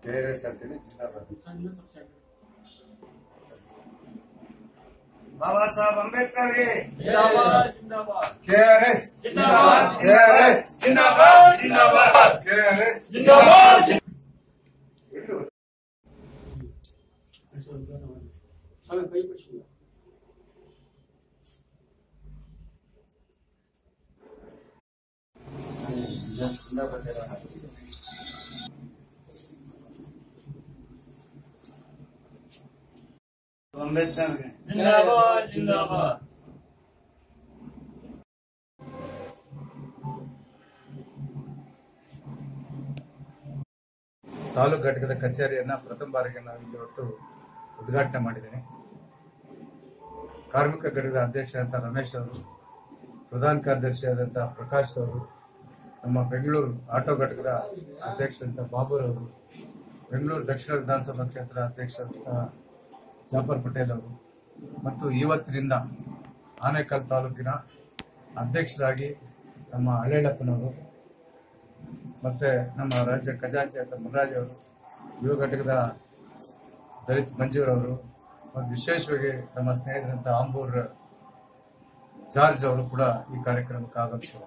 KRS ಅಂತೇಳಿ ಜಿಂದಾಬಾದ್ ಬಾಬಾ ಸಾಹೇಬ್ ಅಂಬೇಡ್ಕರ್ಗೆ जिंदाबाद जिंदाबाद ಕೆಆರ್ಎಸ್ जिंदाबाद ಕೆಆರ್ಎಸ್ जिंदाबाद जिंदाबाद ಕೆಆರ್ಎಸ್ जिंदाबाद ಜಿಂದಾಬಾದ್ ಹೇಳೋಣ. ಅಂಬೇಡ್ಕರ್ಗೆ जिंदाबाद जिंदाबाद ತಾಲೂಕು ಘಟಕದ ಕಚೇರಿಯನ್ನ ಪ್ರಥಮ ಬಾರಿಗೆ ನಾವು ಇಲ್ಲಿ ಇವತ್ತು ಉದ್ಘಾಟನೆ ಮಾಡಿದ್ದೇನೆ ಕಾರ್ಮಿಕ ಘಟಕದ ಅಧ್ಯಕ್ಷ ಅಂತ ರಮೇಶ್ ಅವರು ಪ್ರಧಾನ ಕಾರ್ಯದರ್ಶಿಯಾದಂಥ ಪ್ರಕಾಶ್ ಅವರು ನಮ್ಮ ಬೆಂಗಳೂರು ಆಟೋ ಘಟಕದ ಅಧ್ಯಕ್ಷ ಅಂತ ಬಾಬುರ್ ಅವರು ಬೆಂಗಳೂರು ದಕ್ಷಿಣ ವಿಧಾನಸಭಾ ಕ್ಷೇತ್ರ ಅಧ್ಯಕ್ಷ ಅಂತ ಜಾಫರ್ ಪಟೇಲ್ ಅವರು ಮತ್ತು ಇವತ್ತಿನಿಂದ ಆನೇಕಲ್ ತಾಲೂಕಿನ ಅಧ್ಯಕ್ಷರಾಗಿ ನಮ್ಮ ಹಳೇಳಪ್ಪನವರು ಮತ್ತೆ ನಮ್ಮ ರಾಜ್ಯ ಖಜಾಂಚಿ ಅಂತ ಮುನ್ರಾಜ್ ಅವರು ಯುವ ಘಟಕದ ದಲಿತ್ ಮಂಜೂರವರು ಮತ್ತು ವಿಶೇಷವಾಗಿ ನಮ್ಮ ಸ್ನೇಹಿತರಂತ ಆಂಬೂರ್ ಜಾರ್ಜ್ ಅವರು ಕೂಡ ಈ ಕಾರ್ಯಕ್ರಮಕ್ಕೆ ಆಗಮಿಸಿದರು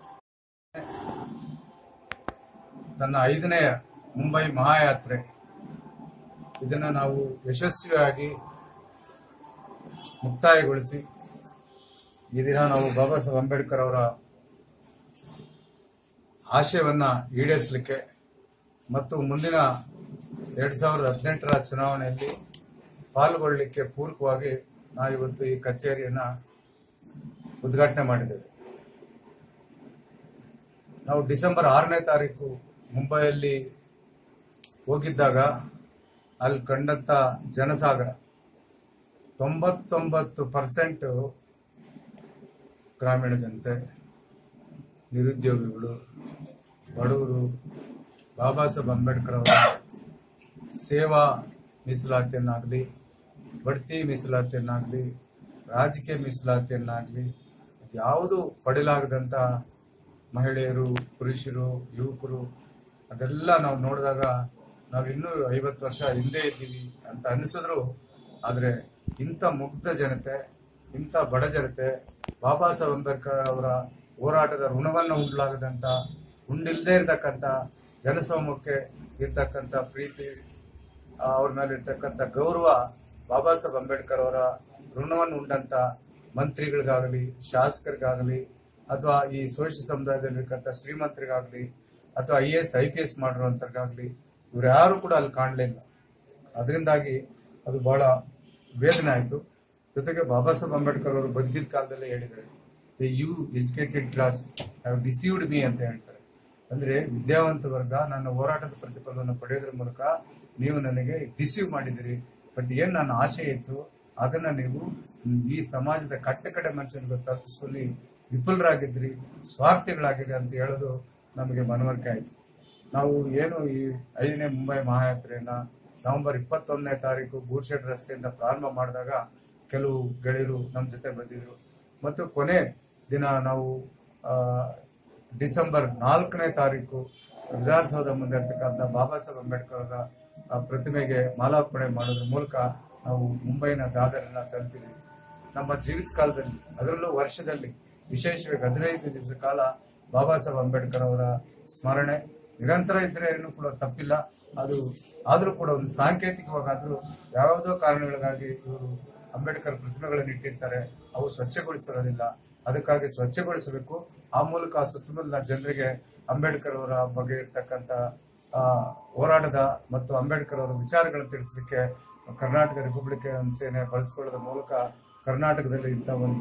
ತನ್ನ ಐದನೇ ಮುಂಬೈ ಮಹಾಯಾತ್ರೆ ಇದನ್ನು ನಾವು ಯಶಸ್ವಿಯಾಗಿ ಮುಕ್ತಾಯಗೊಳಿಸಿ ಈ ದಿನ ನಾವು ಬಾಬಾ ಸಾಹೇಬ್ ಅಂಬೇಡ್ಕರ್ ಅವರ ಆಶಯವನ್ನ ಈಡೇರಿಸಲಿಕ್ಕೆ ಮತ್ತು ಮುಂದಿನ ಎರಡ್ ಸಾವಿರದ ಹದಿನೆಂಟರ ಚುನಾವಣೆಯಲ್ಲಿ ಪಾಲ್ಗೊಳ್ಳಲಿಕ್ಕೆ ಪೂರಕವಾಗಿ ನಾವು ಇವತ್ತು ಈ ಕಚೇರಿಯನ್ನ ಉದ್ಘಾಟನೆ ಮಾಡಿದ್ದೇವೆ ನಾವು ಡಿಸೆಂಬರ್ ಆರನೇ ತಾರೀಕು ಮುಂಬೈಯಲ್ಲಿ ಹೋಗಿದ್ದಾಗ ಅಲ್ಲಿ ಕಂಡಂತ ಜನಸಾಗರ ತೊಂಬತ್ತೊಂಬತ್ತು ಪರ್ಸೆಂಟ್ ಗ್ರಾಮೀಣ ಜನತೆ ನಿರುದ್ಯೋಗಿಗಳು ಬಡವರು ಬಾಬಾ ಸಾಹೇಬ್ ಅಂಬೇಡ್ಕರ್ ಅವರ ಸೇವಾ ಮೀಸಲಾತಿಯನ್ನಾಗಲಿ ಬಡ್ತಿ ಮೀಸಲಾತಿಯನ್ನಾಗಲಿ ರಾಜಕೀಯ ಮೀಸಲಾತಿಯನ್ನಾಗಲಿ ಯಾವುದು ಪಡೆಯಲಾಗದಂತ ಮಹಿಳೆಯರು ಪುರುಷರು ಯುವಕರು ಅದೆಲ್ಲ ನಾವು ನೋಡಿದಾಗ ನಾವು ಇನ್ನೂ ಐವತ್ತು ವರ್ಷ ಹಿಂದೆ ಇದ್ದೀವಿ ಅಂತ ಅನಿಸಿದ್ರು ಆದ್ರೆ ಇಂಥ ಮುಗ್ಧ ಜನತೆ ಇಂಥ ಬಡ ಜನತೆ ಬಾಬಾ ಸಾಹೇಬ್ ಅಂಬೇಡ್ಕರ್ ಅವರ ಹೋರಾಟದ ಋಣವನ್ನು ಉಂಡಲಾಗದಂತ ಉಂಡಿಲ್ದೇ ಇರತಕ್ಕಂತ ಜನಸಮೂಹಕ್ಕೆ ಇರ್ತಕ್ಕಂಥ ಪ್ರೀತಿ ಆ, ಅವ್ರ ಮೇಲೆ ಇರ್ತಕ್ಕಂಥ ಗೌರವ ಬಾಬಾ ಸಾಹೇಬ್ ಅಂಬೇಡ್ಕರ್ ಅವರ ಋಣವನ್ನು ಉಂಡಂತ ಮಂತ್ರಿಗಳಿಗಾಗಲಿ ಶಾಸಕರಿಗಾಗಲಿ ಅಥವಾ ಈ ಸೋಷಿಯ ಸಮುದಾಯದಲ್ಲಿರ್ತಕ್ಕಂಥ ಶ್ರೀಮಂತರಿಗಾಗಲಿ ಅಥವಾ I S I P S ಮಾಡಿರುವಂತರ್ಗಾಗ್ಲಿ ಇವ್ರು ಯಾರು ಕೂಡ ಅಲ್ಲಿ ಕಾಣಲಿಲ್ಲ ಅದರಿಂದಾಗಿ ಅದು ಬಹಳ ವೇದನೆ ಆಯಿತು ಜೊತೆಗೆ ಬಾಬಾ ಸಾಹೇಬ್ ಅಂಬೇಡ್ಕರ್ ಅವರು ಬದುಕಿದ ಕಾಲದಲ್ಲೇ ಹೇಳಿದ್ದಾರೆ the you educated class have deceived me ಅಂತ ಹೇಳ್ತಾರೆ ಅಂದ್ರೆ ವಿದ್ಯಾವಂತ ವರ್ಗ ನನ್ನ ಹೋರಾಟದ ಪ್ರತಿಫಲವನ್ನು ಪಡೆಯೋದ್ರ ಮೂಲಕ ನೀವು ನನಗೆ ಡಿಸೀವ್ ಮಾಡಿದಿರಿ ಬಟ್ ಏನ್ ನನ್ನ ಆಶೆ ಇತ್ತು ಅದನ್ನ ನೀವು ಈ ಸಮಾಜದ ಕಟ್ಟ ಕಡೆ ಮನುಷ್ಯನಿಗೆ ತಲುಪಿಸುವಲ್ಲಿ ವಿಫಲರಾಗಿದ್ರಿ ಸ್ವಾರ್ಥಿಗಳಾಗಿರಿ ಅಂತ ಹೇಳೋದು ನಮಗೆ ಮನವರಿಕೆ ಆಯ್ತು ನಾವು ಏನು ಈ ಐದನೇ ಮುಂಬೈ ಮಹಾಯಾತ್ರೆಯನ್ನ ನವೆಂಬರ್ ಇಪ್ಪತ್ತೊಂದನೇ ತಾರೀಕು ಗೂರ್ಶೆಡ್ ರಸ್ತೆಯಿಂದ ಪ್ರಾರಂಭ ಮಾಡಿದಾಗ ಕೆಲವು ಗೆಳೆಯರು ನಮ್ಮ ಜೊತೆ ಬಂದಿದ್ರು ಮತ್ತು ಕೊನೆ ದಿನ ನಾವು ಆ, ಡಿಸೆಂಬರ್ ನಾಲ್ಕನೇ ತಾರೀಕು ವಿಧಾನಸೌಧ ಮುಂದೆ ಇರ್ತಕ್ಕಂಥ ಬಾಬಾ ಸಾಹೇಬ್ ಅಂಬೇಡ್ಕರ್ ಅವರ ಆ ಪ್ರತಿಮೆಗೆ ಮಾಲಾರ್ಪಣೆ ಮಾಡೋದ್ರ ಮೂಲಕ ನಾವು ಮುಂಬೈನ ದಾದರನ್ನ ತಲುಪಿದ್ವಿ ನಮ್ಮ ಜೀವಿತ ಕಾಲದಲ್ಲಿ ಅದರಲ್ಲೂ ವರ್ಷದಲ್ಲಿ ವಿಶೇಷವಾಗಿ ಹದಿನೈದು ದಿನದ ಕಾಲ ಬಾಬಾ ಸಾಹೇಬ್ ಅಂಬೇಡ್ಕರ್ ಅವರ ಸ್ಮರಣೆ ನಿರಂತರ ಇದ್ರೆ ಏನು ಕೂಡ ತಪ್ಪಿಲ್ಲ ಅದು ಆದ್ರೂ ಕೂಡ ಒಂದು ಸಾಂಕೇತಿಕವಾಗಾದ್ರೂ ಯಾವುದೋ ಕಾರಣಗಳಿಗಾಗಿ ಇವರು ಅಂಬೇಡ್ಕರ್ ಪ್ರತಿಮೆಗಳನ್ನು ಇಟ್ಟಿರ್ತಾರೆ ಅವು ಸ್ವಚ್ಛಗೊಳಿಸಿರೋದಿಲ್ಲ ಅದಕ್ಕಾಗಿ ಸ್ವಚ್ಛಗೊಳಿಸಬೇಕು ಆ ಮೂಲಕ ಆ ಸುತ್ತಮುತ್ತಲ ಜನರಿಗೆ ಅಂಬೇಡ್ಕರ್ ಅವರ ಬಗ್ಗೆ ಇರ್ತಕ್ಕಂಥ ಆ, ಹೋರಾಟದ ಮತ್ತು ಅಂಬೇಡ್ಕರ್ ಅವರ ವಿಚಾರಗಳನ್ನು ತಿಳಿಸಲಿಕ್ಕೆ ಕರ್ನಾಟಕ ರಿಪಬ್ಲಿಕನ್ ಸೇನೆ ಬಳಸಿಕೊಳ್ಳೋದ್ರ ಮೂಲಕ ಕರ್ನಾಟಕದಲ್ಲಿ ಇಂಥ ಒಂದು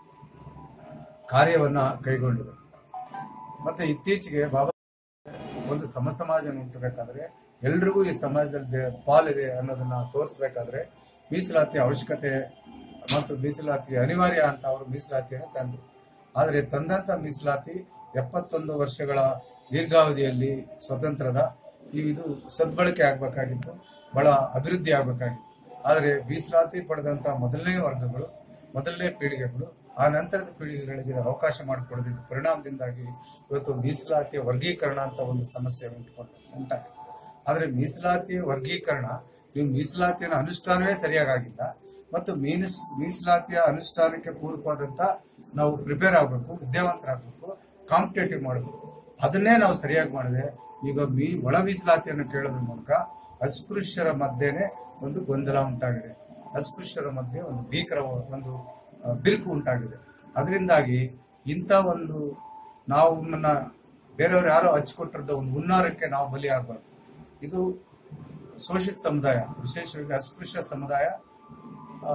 ಕಾರ್ಯವನ್ನ ಕೈಗೊಂಡಿದೆ ಮತ್ತೆ ಇತ್ತೀಚೆಗೆ ಬಾಬಾ ಒಂದು ಸಮ ಸಮಾಜ ಹುಟ್ಟಬೇಕಾದ್ರೆ ಎಲ್ರಿಗೂ ಈ ಸಮಾಜದಲ್ಲಿ ದೇ- ಪಾಲಿದೆ ಅನ್ನೋದನ್ನ ತೋರಿಸಬೇಕಾದ್ರೆ ಮೀಸಲಾತಿ ಅವಶ್ಯಕತೆ ಮತ್ತು ಮೀಸಲಾತಿ ಅನಿವಾರ್ಯ ಅಂತ ಅವರು ಮೀಸಲಾತಿಯನ್ನು ತಂದರು ಆದರೆ ತಂದಂತ ಮೀಸಲಾತಿ ಎಪ್ಪತ್ತೊಂದು ವರ್ಷಗಳ ದೀರ್ಘಾವಧಿಯಲ್ಲಿ ಸ್ವತಂತ್ರದ ಈ- ಇದು ಸದ್ಬಳಕೆ ಆಗ್ಬೇಕಾಗಿತ್ತು ಬಹಳ ಅಭಿವೃದ್ಧಿ ಆಗ್ಬೇಕಾಗಿತ್ತು ಆದರೆ ಮೀಸಲಾತಿ ಪಡೆದಂತ ಮೊದಲನೇ ವರ್ಗಗಳು ಮೊದಲನೇ ಪೀಳಿಗೆಗಳು ಆ ನಂತರದ ಪೀಳಿಗೆಗಳಿಗೆ ಅವಕಾಶ ಮಾಡಿಕೊಡದಿದ್ದ ಪರಿಣಾಮದಿಂದಾಗಿ ಇವತ್ತು ಮೀಸಲಾತಿಯ ವರ್ಗೀಕರಣ ಅಂತ ಒಂದು ಸಮಸ್ಯೆ ಉಂಟುಕೊಂಡು ಉಂಟಾಗಿದೆ ಆದ್ರೆ ಮೀಸಲಾತಿ ವರ್ಗೀಕರಣ ನೀವು ಮೀಸಲಾತಿಯ ಅನುಷ್ಠಾನವೇ ಸರಿಯಾಗಿಲ್ಲ ಮತ್ತು ಮೀನಿಸ್ ಮೀಸಲಾತಿಯ ಅನುಷ್ಠಾನಕ್ಕೆ ಪೂರಕವಾದಂತ ನಾವು ಪ್ರಿಪೇರ್ ಆಗಬೇಕು ವಿದ್ಯಾವಂತರಾಗಬೇಕು ಕಾಂಪಿಟೇಟಿವ್ ಮಾಡಬೇಕು ಅದನ್ನೇ ನಾವು ಸರಿಯಾಗಿ ಮಾಡಿದೆ ಈಗ ಮೀ ಒಳ ಮೀಸಲಾತಿಯನ್ನು ಕೇಳೋದ್ರ ಮೂಲಕ ಅಸ್ಪೃಶ್ಯರ ಮಧ್ಯೆನೆ ಒಂದು ಗೊಂದಲ ಉಂಟಾಗಿದೆ ಅಸ್ಪೃಶ್ಯರ ಮಧ್ಯೆ ಒಂದು ಭೀಕರ ಒಂದು ಆ, ಬಿರುಕು ಉಂಟಾಗಿದೆ ಅದರಿಂದಾಗಿ ಇಂಥ ಒಂದು ನಾವು ನನ್ನ ಬೇರೆಯವರು ಯಾರೋ ಹಚ್ಕೊಟ್ಟಿದ್ದ ಒಂದು ಹುನ್ನಾರಕ್ಕೆ ನಾವು ಬಲಿ ಆಗಬಾರ್ದು ಇದು ಶೋಷಿತ ಸಮುದಾಯ ವಿಶೇಷವಾಗಿ ಅಸ್ಪೃಶ್ಯ ಸಮುದಾಯ ಆ,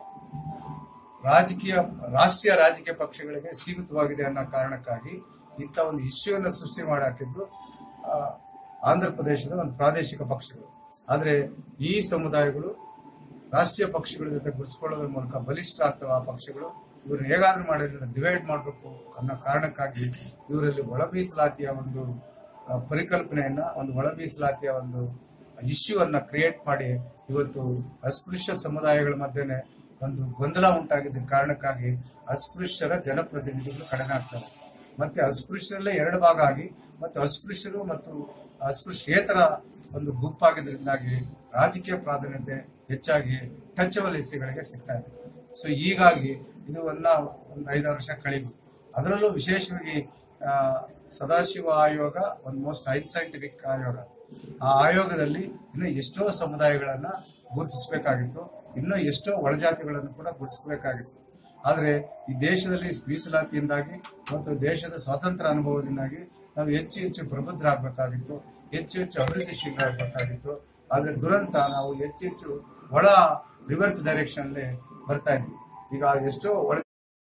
ರಾಜಕೀಯ ರಾಷ್ಟ್ರೀಯ ರಾಜಕೀಯ ಪಕ್ಷಗಳಿಗೆ ಸೀಮಿತವಾಗಿದೆ ಅನ್ನೋ ಕಾರಣಕ್ಕಾಗಿ ಇಂಥ ಒಂದು ಇಶ್ಯೂವನ್ನು ಸೃಷ್ಟಿ ಮಾಡಾಕಿದ್ದು ಆ, ಆಂಧ್ರ ಪ್ರದೇಶದ ಒಂದು ಪ್ರಾದೇಶಿಕ ಪಕ್ಷಗಳು ಆದರೆ ಈ ಸಮುದಾಯಗಳು ರಾಷ್ಟ್ರೀಯ ಪಕ್ಷಗಳ ಜೊತೆ ಗುರ್ಸ್ಕೊಳ್ಳೋದ್ರ ಮೂಲಕ ಬಲಿಷ್ಠ ಆಗ್ತವೆ ಆ ಪಕ್ಷಗಳು ಇವ್ರನ್ನ ಹೇಗಾದ್ರೂ ಮಾಡಿ ಡಿವೈಡ್ ಮಾಡಬೇಕು ಅನ್ನೋ ಕಾರಣಕ್ಕಾಗಿ ಇವರಲ್ಲಿ ಒಳ ಮೀಸಲಾತಿಯ ಒಂದು ಆ, ಪರಿಕಲ್ಪನೆಯನ್ನ ಒಂದು ಒಳ ಮೀಸಲಾತಿಯ ಒಂದು ಇಶ್ಯೂ ಅನ್ನ ಕ್ರಿಯೇಟ್ ಮಾಡಿ ಇವತ್ತು ಅಸ್ಪೃಶ್ಯ ಸಮುದಾಯಗಳ ಮಧ್ಯೆ ಒಂದು ಗೊಂದಲ ಉಂಟಾಗಿದ್ದ ಕಾರಣಕ್ಕಾಗಿ ಅಸ್ಪೃಶ್ಯರ ಜನಪ್ರತಿನಿಧಿಗಳು ಕಡಿಮೆ ಆಗ್ತಾರೆ ಮತ್ತೆ ಅಸ್ಪೃಶ್ಯರಲ್ಲೇ ಎರಡು ಭಾಗ ಆಗಿ ಮತ್ತು ಅಸ್ಪೃಶ್ಯರು ಮತ್ತು ಅಸ್ಪೃಶ್ಯೇತರ ಒಂದು ಗುಂಪಾಗಿದ್ದರಿಂದಾಗಿ ರಾಜಕೀಯ ಪ್ರಾಧಾನ್ಯತೆ ಹೆಚ್ಚಾಗಿ ಟಚಬಲ್ ಎಸ್ಸಿಗಳಿಗೆ ಸಿಗ್ತಾ ಇದೆ ಸೊ ಹೀಗಾಗಿ ಇದು ಒಂದ ಒಂದು ಐದಾರು ವರ್ಷ ಕಳಿಬೇಕು ಅದರಲ್ಲೂ ವಿಶೇಷವಾಗಿ ಆ, ಸದಾಶಿವ ಆಯೋಗ ಒಂದು ಮೋಸ್ಟ್ ಸೈಂಟಿಫಿಕ್ ಆಯೋಗ ಆ ಆಯೋಗದಲ್ಲಿ ಇನ್ನು ಎಷ್ಟೋ ಸಮುದಾಯಗಳನ್ನ ಗುರುತಿಸಬೇಕಾಗಿತ್ತು ಇನ್ನೂ ಎಷ್ಟೋ ಒಳಜಾತಿಗಳನ್ನು ಕೂಡ ಗುರುತಿಸಬೇಕಾಗಿತ್ತು ಆದರೆ ಈ ದೇಶದಲ್ಲಿ ಮೀಸಲಾತಿಯಿಂದಾಗಿ ಮತ್ತು ದೇಶದ ಸ್ವಾತಂತ್ರ್ಯ ಅನುಭವದಿಂದಾಗಿ ನಾವು ಹೆಚ್ಚು ಹೆಚ್ಚು ಪ್ರಬುದ್ಧರಾಗಬೇಕಾಗಿತ್ತು ಹೆಚ್ಚು ಹೆಚ್ಚು ಅಭಿವೃದ್ಧಿಶೀಲರಾಗಬೇಕಾಗಿತ್ತು ಆದ್ರೆ ದುರಂತ ನಾವು ಹೆಚ್ಚು ಹೆಚ್ಚು ಒಳ ರಿವರ್ಸ್ ಡೈರೆಕ್ಷನ್ ಅಲ್ಲಿ ಬರ್ತಾ ಇದ್ವಿ ಈಗ ಎಷ್ಟೋ ಒಳ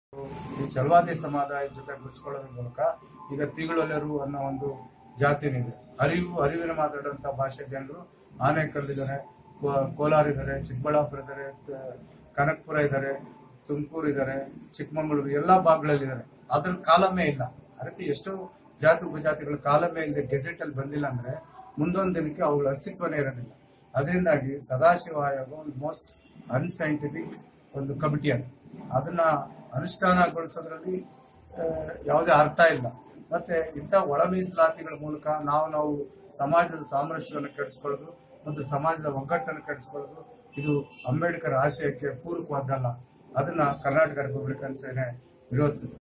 ಈ ಚಲವಾದಿ ಸಮುದಾಯದ ಜೊತೆ ಗುರುತಿಸ್ಕೊಳ್ಳೋದ್ರ ಮೂಲಕ ಈಗ ತಿಗಳೊಲೆರು ಅನ್ನೋ ಒಂದು ಜಾತಿನಿದೆ ಅರಿವು ಅರಿವಿನ ಮಾತಾಡುವಂತ ಭಾಷೆ ಜನರು ಆನೇಕಲ್ಲಿದ್ದಾರೆ ಕೋ- ಕೋಲಾರ ಇದ್ದಾರೆ ಚಿಕ್ಕಬಳ್ಳಾಪುರ ಇದ್ದಾರೆ ತ- ಕನಕಪುರ ಇದ್ದಾರೆ ತುಮಕೂರು ಇದ್ದಾರೆ ಚಿಕ್ಕಮಗಳೂರು ಎಲ್ಲಾ ಭಾಗಗಳಲ್ಲಿದ್ದಾರೆ ಅದ್ರ ಕಾಲಮೇ ಇಲ್ಲ ಆ ರೀತಿ ಎಷ್ಟೋ ಜಾತಿ ಉಪಜಾತಿಗಳ ಕಾಲಮೇ ಇಲ್ಲದೆ ಗೆಜೆಟ್ ಅಲ್ಲಿ ಬಂದಿಲ್ಲ ಅಂದ್ರೆ ಮುಂದೊಂದು ದಿನಕ್ಕೆ ಅವುಗಳ ಅಸ್ತಿತ್ವನೇ ಇರೋದಿಲ್ಲ ಅದರಿಂದಾಗಿ ಸದಾಶಿವ ಆಯೋಗ ಒಂದು ಮೋಸ್ಟ್ ಅನ್ಸೈಂಟಿಫಿಕ್ ಒಂದು ಕಮಿಟಿ ಅದು ಅದನ್ನ ಅನುಷ್ಠಾನಗೊಳಿಸೋದ್ರಲ್ಲಿ ಆ, ಯಾವುದೇ ಅರ್ಥ ಇಲ್ಲ ಮತ್ತೆ ಇಂಥ ಒಳ ಮೀಸಲಾತಿಗಳ ಮೂಲಕ ನಾವು ನಾವು ಸಮಾಜದ ಸಾಮರಸ್ಯವನ್ನು ಕೆಡಿಸ್ಕೊಳ್ಳೋದು ಮತ್ತು ಸಮಾಜದ ಒಗ್ಗಟ್ಟನ್ನು ಕೆಡಿಸ್ಕೊಳ್ಳೋದು ಇದು ಅಂಬೇಡ್ಕರ್ ಆಶಯಕ್ಕೆ ಪೂರಕವಾದಲ್ಲ ಅದನ್ನ ಕರ್ನಾಟಕ ರಿಪಬ್ಲಿಕನ್ ಸೇನೆ ವಿರೋಧಿಸಿದೆ